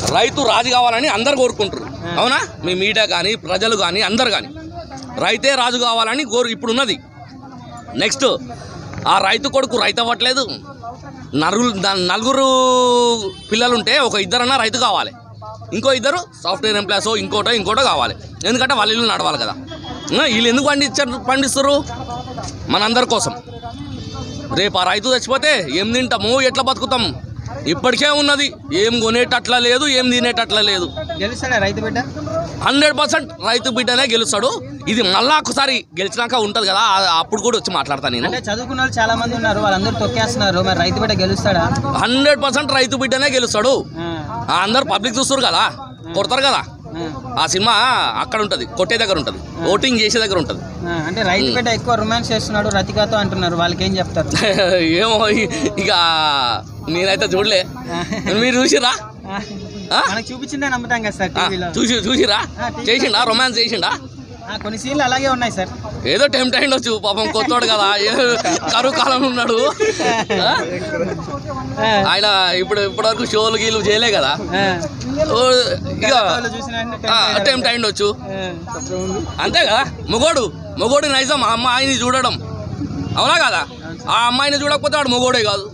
రైతు రాజు కావాలని అందరు కోరుకుంటారు అవునా మీ మీడియా కానీ ప్రజలు కానీ అందరు కానీ రైతే రాజు కావాలని కోరు ఇప్పుడు ఉన్నది నెక్స్ట్ ఆ రైతు కొడుకు రైతు అవ్వట్లేదు నలుగురు ద- నలుగురు పిల్లలుంటే ఒక ఇద్దరన్నా రైతు కావాలి ఇంకో ఇద్దరు సాఫ్ట్వేర్ ఎంప్లాయస్ ఇంకోటో ఇంకోటో కావాలి ఎందుకంటే వాళ్ళ ఇల్లు నడవాలి కదా ఆ, వీళ్ళు ఎందుకు పండించారు పండిస్తారు మనందరి కోసం రేపు ఆ రైతు చచ్చిపోతే ఏం తింటాము ఎట్లా బతుకుతాం ఇప్పటికే ఉన్నది ఏం కొనేటట్లా లేదు ఏం తినేటట్లా లేదు గెలుస్తాడా రైతు బిడ్డ హండ్రెడ్ పర్సెంట్ రైతు బిడ్డనే గెలుస్తాడు ఇది మళ్ళా ఒకసారి గెలిచినాక ఉంటుంది కదా ఆ- అప్పుడు కూడా వచ్చి మాట్లాడతాను నేను అంటే చదువుకున్న వాళ్ళు చాలా మంది ఉన్నారు వాళ్ళందరూ తొక్కేస్తున్నారు మరి రైతు బిడ్డ గెలుస్తాడా హండ్రెడ్ పర్సెంట్ రైతు బిడ్డనే గెలుస్తాడు ఆ, ఆ అందరు పబ్లిక్ చూస్తారు కదా కొడతారు కదా ఆ, ఆ సినిమా అక్కడ ఉంటుంది కొట్టే దగ్గర ఉంటుంది ఓటింగ్ చేసే దగ్గర ఉంటుంది ఆ, అంటే రైతు బిడ్డ ఎక్కువ రొమాన్స్ చేస్తున్నాడు రతికాతో అంటున్నారు వాళ్ళకి ఏం చెప్తారు ఏమో ఇ- ఇక నేనైతే చూడలే మీరు చూసిరా ఆ, ఆ? మనకు చూపించిందే నమ్ముతాం కదా సార్ ఆ, టీవీలో చూసి చూసిరా ఆ, టీవీలో. చేసిండా రొమాన్స్ చేసిండా ఆ, కొన్ని సీన్లు అలాగే ఉన్నాయి సార్ ఏదో టెంప్ట్ అయిండొచ్చు పాపం కొత్తోడు కదా ఏ కరువు కాలం ఉన్నాడు ఆ? ఆ, ఆయన ఇప్పుడు ఇప్పటివరకు షోలు గీలు చేయలే కదా ఆ. ఓ, ఇక వాళ్ళు చూసిన వెంటనే tempt అయ్యారు. అటెంప్ట్ అయిండొచ్చు ఆ, అంతే కదా మొగోడు మొగోడు నైజం ఆ అమ్మాయిని చూడడం అవునా కదా ఆ అమ్మాయిని చూడకపోతే వాడు మొగోడే కాదు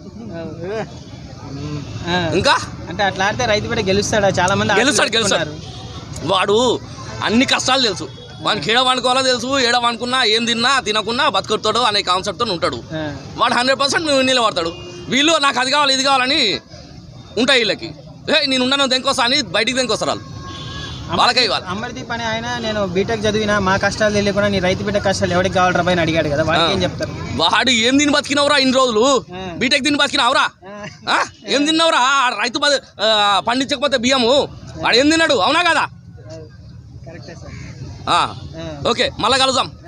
ఆ. ఇంకా అంటే అట్లా ఆడితే రైతు బిడ్డ గెలుస్తాడా చాలా మంది గెలుస్తాడు ఆశలు గెలుస్తాడు పెట్టుకున్నారు. వాడు అన్ని కష్టాలు తెలుసు వానికి ఏడ వండుకోవాలో తెలుసు ఏడ వండుకున్నా ఏం తిన్నా తినకున్నా బతుకుతాడు అనే కాన్సెప్ట్తో ఉంటాడు ఆ, వాడు హండ్రెడ్ పర్సెంట్ నిలబడతాడు వీళ్ళు నాకు అది కావాలి ఇది కావాలని ఉంటాయి వీళ్ళకి ఏ నేను ఉండను దెంకొస్తా అని బయటికి దెంకొస్తారు వాళ్ళు వాళ్ళకే ఇవ్వాలి అమర్దీప్ అనే ఆయన నేను బీటెక్ చదివినా మా కష్టాలు తెలియకుండా నీ రైతు బిడ్డ కష్టాలు ఎవరికి కావాలి రాబాయ్ అని అడిగాడు కదా వాళ్ళకి ఏం చెప్తారు వాడు ఏం తిని బతికినవరా ఇన్ని రోజులు ఆ. బీటెక్ తిని బతికినవరా ఆ, ఆ? ఏం తిన్నావురా ఆ రైతు బ- ఆ, పండించకపోతే బియ్యము వాడు ఏం తిన్నాడు అవునా కదా కరెక్టే సార్ ఆ, ఆ. ఓకే మళ్ళా కలుద్దాం